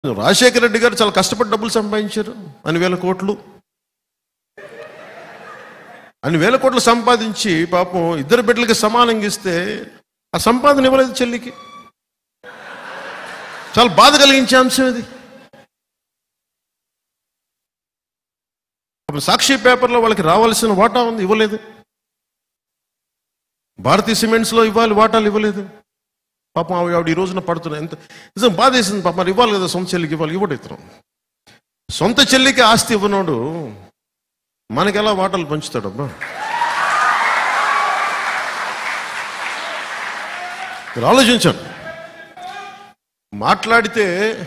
రాజశేఖర రెడ్డి గారు చాలా కష్టపడి డబ్బులు సంపాదించారు అన్ని వేల కోట్లు అన్ని వేల కోట్లు సంపాదించి పాపం ఇద్దరు బిడ్డలకి సమానంగా ఇస్తే ఆ సంపాదన ఇవ్వలేదు చెల్లికి చాలా బాధ కలిగించే అంశం ఇది పాపం సాక్షి పేపర్లో వాళ్ళకి రావాల్సిన వాటా ఉంది ఇవ్వలేదు భారతీయ సిమెంట్స్లో ఇవ్వాలి వాటాలు ఇవ్వలేదు పాపం ఆవిడ ఆవిడ ఈ రోజున పడుతున్నాయి ఎంత నిజం బాధ వేసింది పాపం మరి ఇవ్వాలి కదా సొంత చెల్లికి ఇవ్వాలి ఇవ్వడు ఇతరం సొంత చెల్లికి ఆస్తి ఇవ్వనోడు మనకి ఎలా వాటాలు పంచుతాడబ్బా మీరు ఆలోచించండి మాట్లాడితే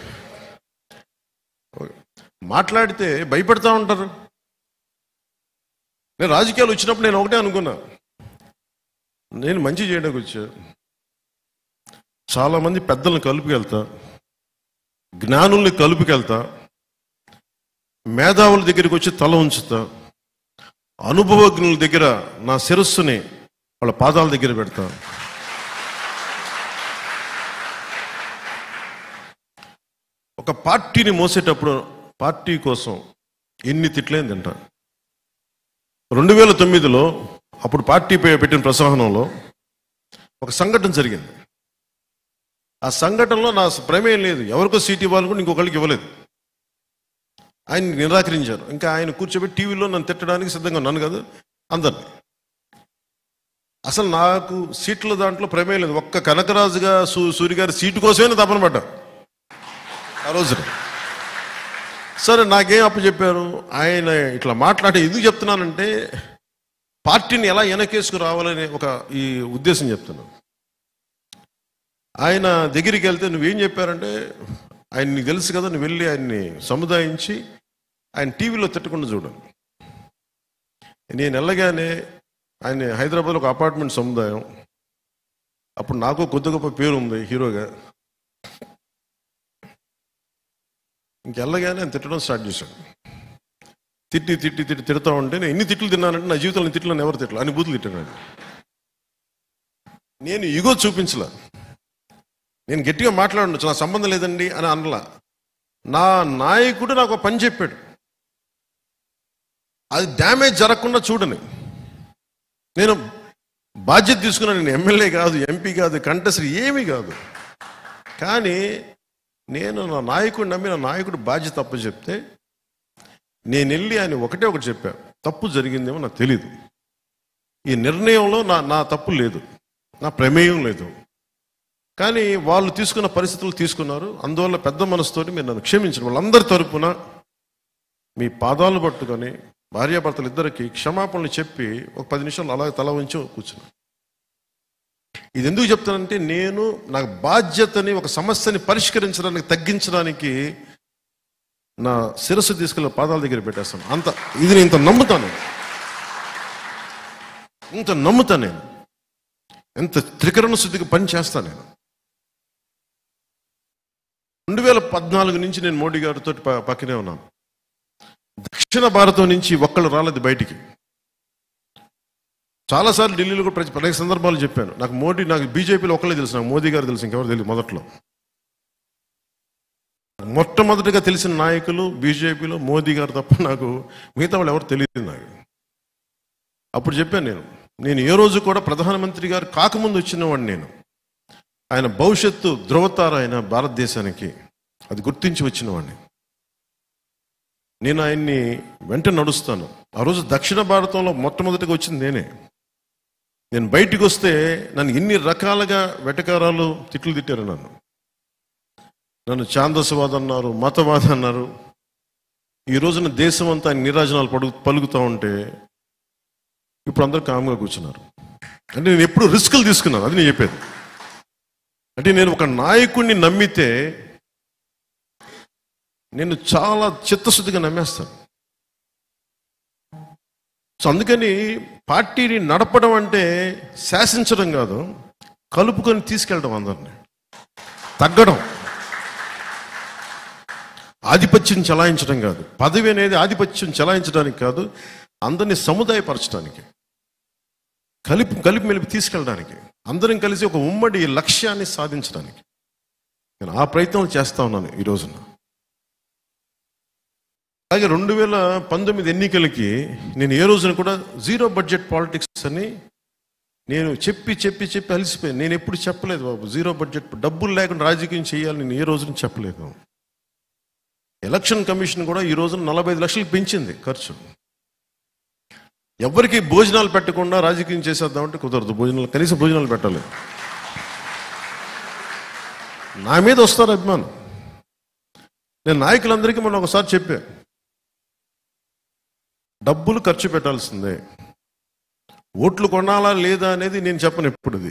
మాట్లాడితే భయపెడతా ఉంటారు నేను రాజకీయాలు వచ్చినప్పుడు నేను ఒకటే అనుకున్నా నేను మంచి చేయడానికి వచ్చా చాలామంది పెద్దలను కలుపుకెళ్తా జ్ఞానుల్ని కలుపుకెళ్తా మేధావుల దగ్గరికి వచ్చి తల ఉంచుతా అనుభవజ్ఞుల దగ్గర నా శిరస్సుని వాళ్ళ పాదాల దగ్గర పెడతా ఒక పార్టీని మోసేటప్పుడు పార్టీ కోసం ఎన్ని తిట్లేని తింటా రెండు వేల తొమ్మిదిలో అప్పుడు పార్టీ పై పెట్టిన ప్రసంగంలో ఒక సంఘటన జరిగింది ఆ సంఘటనలో నా ప్రమేయం లేదు ఎవరికో సీట్ ఇవ్వాలి కూడా ఇంకొకరికి ఇవ్వలేదు ఆయన నిరాకరించారు ఇంకా ఆయన కూర్చోబెట్టి టీవీలో నన్ను తిట్టడానికి సిద్ధంగా ఉన్నాను కదా అందరిని అసలు నాకు సీట్ల దాంట్లో ప్రమేయం లేదు ఒక్క కనకరాజుగా సూ సూరి గారి సీటు కోసమే తపన పడ్డా ఆ రోజున సరే నాకేం అప్పు చెప్పారు ఆయన ఇట్లా మాట్లాడి ఎందుకు చెప్తున్నానంటే పార్టీని ఎలా వెనకేసుకు రావాలనే ఒక ఈ ఉద్దేశం చెప్తున్నాను ఆయన దగ్గరికి వెళ్తే నువ్వేం చెప్పారంటే ఆయన నీకు తెలుసు కదా నువ్వు వెళ్ళి ఆయన్ని సముదాయించి ఆయన టీవీలో తిట్టకుండా చూడండి నేను వెళ్ళగానే ఆయన హైదరాబాద్లో ఒక అపార్ట్మెంట్ సముదాయం అప్పుడు నాకు కొద్ది గొప్ప పేరు ఉంది హీరోగా ఇంకెళ్ళగానే ఆయన తిట్టడం స్టార్ట్ చేశాడు తిట్టి తిట్టి తిట్టి తిడతా ఉంటే నేను ఎన్ని తిట్లు తిన్నానంటే నా జీవితంలో ఇన్ని తిట్లు ఎవరు తిట్టలు అన్ని బూతులు తిట్టాను ఆయన. నేను ఇగో చూపించలా నేను గట్టిగా మాట్లాడచ్చు నా సంబంధం లేదండి అని అనలా నా నాయకుడు నాకు ఒక పని చెప్పాడు అది డ్యామేజ్ జరగకుండా చూడని నేను బాధ్యత తీసుకున్నాను నేను ఎమ్మెల్యే కాదు ఎంపీ కాదు కంటెస్టర్ ఏమీ కాదు కానీ నేను నా నాయకుడు నమ్మి నా నాయకుడు బాధ్యత తప్పు చెప్తే నేను వెళ్ళి ఆయన ఒకటే ఒకటి చెప్పా తప్పు జరిగిందేమో నాకు తెలియదు ఈ నిర్ణయంలో నా నా తప్పు లేదు నా ప్రమేయం లేదు కానీ వాళ్ళు తీసుకున్న పరిస్థితులు తీసుకున్నారు అందువల్ల పెద్ద మనసుతోటి మీరు నన్ను క్షమించండి వాళ్ళందరి తరపున మీ పాదాలు పట్టుకొని భార్యాభర్తలు ఇద్దరికి క్షమాపణలు చెప్పి ఒక పది నిమిషాలు అలాగే తల ఉంచి కూర్చున్నాను ఇది ఎందుకు చెప్తానంటే నేను నాకు బాధ్యతని ఒక సమస్యని పరిష్కరించడానికి తగ్గించడానికి నా శిరస్సు తీసుకెళ్ళి పాదాల దగ్గర పెట్టేస్తాను అంత ఇది నేను ఇంత నమ్ముతాను ఇంత నమ్ముతాను నేను ఎంత త్రికరణ శుద్ధికి పని చేస్తాను నేను రెండు వేల పద్నాలుగు నుంచి నేను మోడీ గారితో ప- పక్కనే ఉన్నాను దక్షిణ భారతం నుంచి ఒక్కళ్ళు రాలేదు బయటికి చాలాసార్లు ఢిల్లీలో కూడా ప్రతి అనేక సందర్భాలు చెప్పాను నాకు మోడీ నాకు బీజేపీలో ఒక్కళ్ళే తెలుసు నాకు మోదీ గారు తెలుసు ఇంకెవరు తెలియదు మొదట్లో మొట్టమొదటిగా తెలిసిన నాయకులు బీజేపీలో మోదీ గారు తప్ప నాకు మిగతా వాళ్ళు ఎవరు తెలియదు నాకు అప్పుడు చెప్పాను నేను నేను ఏ రోజు కూడా ప్రధానమంత్రి గారు కాకముందు వచ్చినవాడిని నేను ఆయన భవిష్యత్తు ధృవతార ఆయన భారతదేశానికి అది గుర్తించి వచ్చినవాడిని నేను ఆయన్ని వెంట నడుస్తాను ఆ రోజు దక్షిణ భారతంలో మొట్టమొదటిగా వచ్చింది నేనే నేను బయటికి వస్తే నన్ను ఎన్ని రకాలుగా వెటకారాలు తిట్లు తిట్టారు నన్ను నన్ను ఛాందసవాద అన్నారు మతవాద అన్నారు ఈ రోజున దేశం అంతా ఆయన నిరాజనాలు పడు పలుకుతూ ఉంటే ఇప్పుడు అందరూ కామ్గా కూర్చున్నారు అంటే నేను ఎప్పుడు రిస్కులు తీసుకున్నాను అది నేను చెప్పేది అంటే నేను ఒక నాయకుడిని నమ్మితే నేను చాలా చిత్తశుద్ధిగా నమ్మేస్తాను సో అందుకని పార్టీని నడపడం అంటే శాసించడం కాదు కలుపుకొని తీసుకెళ్ళడం అందరిని తగ్గడం ఆధిపత్యం చలాయించడం కాదు పదవి అనేది ఆధిపత్యం చలాయించడానికి కాదు అందరినీ సముదాయపరచడానికి కలిపి కలిపి మెలిపి తీసుకెళ్ళడానికి అందరం కలిసి ఒక ఉమ్మడి లక్ష్యాన్ని సాధించడానికి నేను ఆ ప్రయత్నం చేస్తా ఉన్నాను ఈ రోజున అలాగే రెండు వేల పంతొమ్మిది ఎన్నికలకి నేను ఏ రోజున కూడా జీరో బడ్జెట్ పాలిటిక్స్ అని నేను చెప్పి చెప్పి చెప్పి అలసిపోయాను నేను ఎప్పుడు చెప్పలేదు బాబు జీరో బడ్జెట్ డబ్బులు లేకుండా రాజకీయం చేయాలి నేను ఏ రోజున చెప్పలేదు ఎలక్షన్ కమిషన్ కూడా ఈ రోజున నలభై ఐదు లక్షలు పెంచింది ఖర్చు ఎవరికి భోజనాలు పెట్టకుండా రాజకీయం చేసేద్దామంటే కుదరదు భోజనాలు కనీసం భోజనాలు పెట్టాలి నా మీద వస్తారు అభిమానం నేను నాయకులందరికీ మొన్న ఒకసారి చెప్పా డబ్బులు ఖర్చు పెట్టాల్సిందే ఓట్లు కొనాలా లేదా అనేది నేను చెప్పను ఎప్పుడుది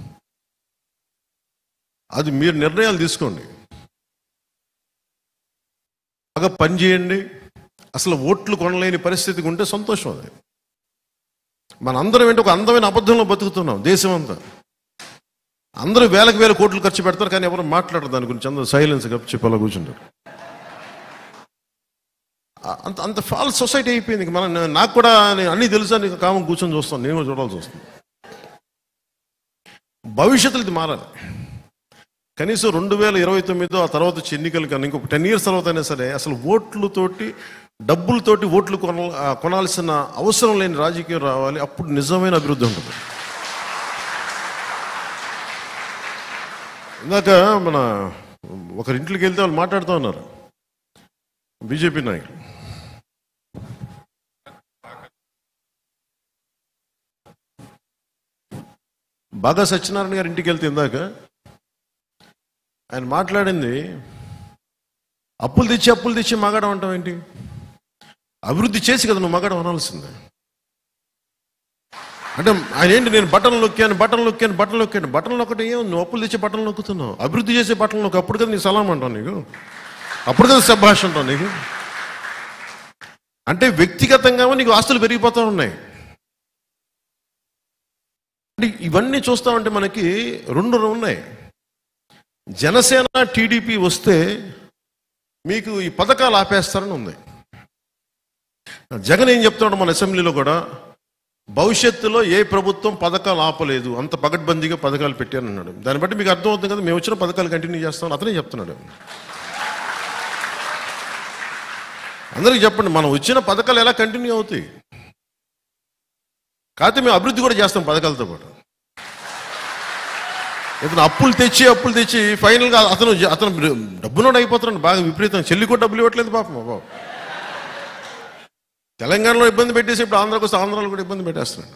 అది మీరు నిర్ణయాలు తీసుకోండి బాగా పని చేయండి అసలు ఓట్లు కొనలేని పరిస్థితికి ఉంటే సంతోషం అది మన అందరం ఏంటి ఒక అందమైన అబద్ధంలో బతుకుతున్నాం దేశం అంతా అందరూ వేలకు వేల కోట్లు ఖర్చు పెడతారు కానీ ఎవరు మాట్లాడరు దాని గురించి అందరూ సైలెన్స్ కప్ చెప్పి అలా కూర్చుంటారు ఆ- అంత అంత ఫాల్స్ సొసైటీ అయిపోయింది ఇంక మనం నాకు కూడా నేను అన్నీ తెలుసా నీకు కామం కూర్చొని చూస్తాను నేను కూడా చూడాల్సి వస్తుంది భవిష్యత్తులో ఇది మారాలి కనీసం రెండు వేల ఇరవై తొమ్మిదో ఆ తర్వాత వచ్చే ఎన్నికలు కానీ ఇంకొక టెన్ ఇయర్స్ తర్వాత అయినా సరే అసలు ఓట్లతోటి డబ్బులతోటి ఓట్లు కొన ఆ, కొనాల్సిన అవసరం లేని రాజకీయం రావాలి అప్పుడు నిజమైన అభివృద్ధి ఉంటుంది ఇందాక మన ఒకరింట్లోకి వెళ్తే వాళ్ళు మాట్లాడుతూ ఉన్నారు బీజేపీ నాయకులు బాగా సత్యనారాయణ గారి ఇంటికి వెళ్తే ఇందాక ఆయన మాట్లాడింది అప్పులు తెచ్చి అప్పులు తెచ్చి మగాడం అంటాం ఏంటి అభివృద్ధి చేసి కదా నువ్వు మగాడం అనాల్సిందే అంటే ఆయన ఏంటి నేను బట్టలు నొక్కాను బట్టలు నొక్కాను బట్టలు నొక్కాను బట్టలు నొక్కటి ఏం నువ్వు అప్పులు తెచ్చి బట్టలు నొక్కుతున్నావు అభివృద్ధి చేసే బట్టలు నొక్కు అప్పుడు కదా నీ సలాం అంటావు నీకు అప్పుడు కదా సభాష్ అంటావు నీకు అంటే వ్యక్తిగతంగా నీకు ఆస్తులు పెరిగిపోతూ ఉన్నాయి అంటే ఇవన్నీ చూస్తా ఉంటే మనకి రెండు ఉన్నాయి జనసేన టీడీపీ వస్తే మీకు ఈ పథకాలు ఆపేస్తారని ఉంది జగన్ ఏం చెప్తున్నాడు మన అసెంబ్లీలో కూడా భవిష్యత్తులో ఏ ప్రభుత్వం పథకాలు ఆపలేదు అంత పగడ్బందీగా పథకాలు పెట్టాను అన్నాడు దాన్ని బట్టి మీకు అర్థం అవుతుంది కదా మేము వచ్చిన పథకాలు కంటిన్యూ చేస్తాం అతనే చెప్తున్నాడు అందరికీ చెప్పండి మనం వచ్చిన పథకాలు ఎలా కంటిన్యూ అవుతాయి కాకపోతే మేము అభివృద్ధి కూడా చేస్తాం పథకాలతో పాటు ఇతను అప్పులు తెచ్చి అప్పులు తెచ్చి ఫైనల్గా అతను అతను డబ్బునోడు అయిపోతున్నాడు బాగా విపరీతం చెల్లి కూడా డబ్బులు ఇవ్వట్లేదు పాపం బాబు తెలంగాణలో ఇబ్బంది పెట్టేసి ఇప్పుడు ఆంధ్రాకు వస్తే ఆంధ్రాలో కూడా ఇబ్బంది పెట్టేస్తున్నాడు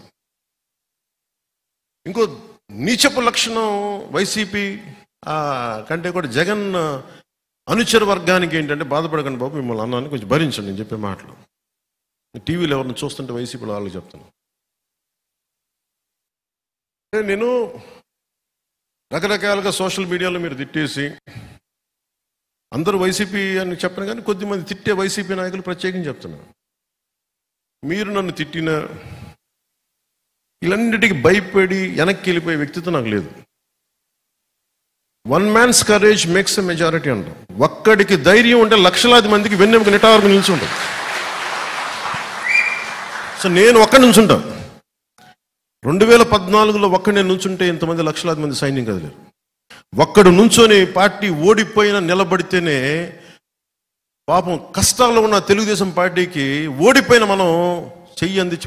ఇంకో నీచపు లక్షణం వైసీపీ ఆ, కంటే కూడా జగన్ అనుచర వర్గానికి ఏంటంటే బాధపడకండి బాబు మిమ్మల్ని అన్నాను కొంచెం భరించండి నేను చెప్పే మాటలు టీవీలో ఎవరిని చూస్తుంటే వైసీపీలో వాళ్ళకి చెప్తాను అంటే నేను రకరకాలుగా సోషల్ మీడియాలో మీరు తిట్టేసి అందరూ వైసీపీ అని చెప్పను కానీ కొద్దిమంది తిట్టే వైసీపీ నాయకులు ప్రత్యేకించి చెప్తున్నారు మీరు నన్ను తిట్టిన ఇలాంటికి భయపడి వెనక్కి వెళ్ళిపోయే వ్యక్తిత్వం నాకు లేదు one man's courage makes a majority అంటాం ఒక్కడికి ధైర్యం ఉంటే లక్షలాది మందికి వెన్నెముక నిటావరకు నిల్చుంటాం సో నేను ఒక్కడి నుంచుంటాను రెండు వేల పద్నాలుగులో ఒక్కడు నేను నుంచుంటే ఇంతమంది లక్షలాది మంది సైన్యం కదిలేరు ఒక్కడు నుంచొని పార్టీ ఓడిపోయినా నిలబడితేనే పాపం కష్టాల్లో ఉన్న తెలుగుదేశం పార్టీకి ఓడిపోయిన మనం చెయ్యి అందించి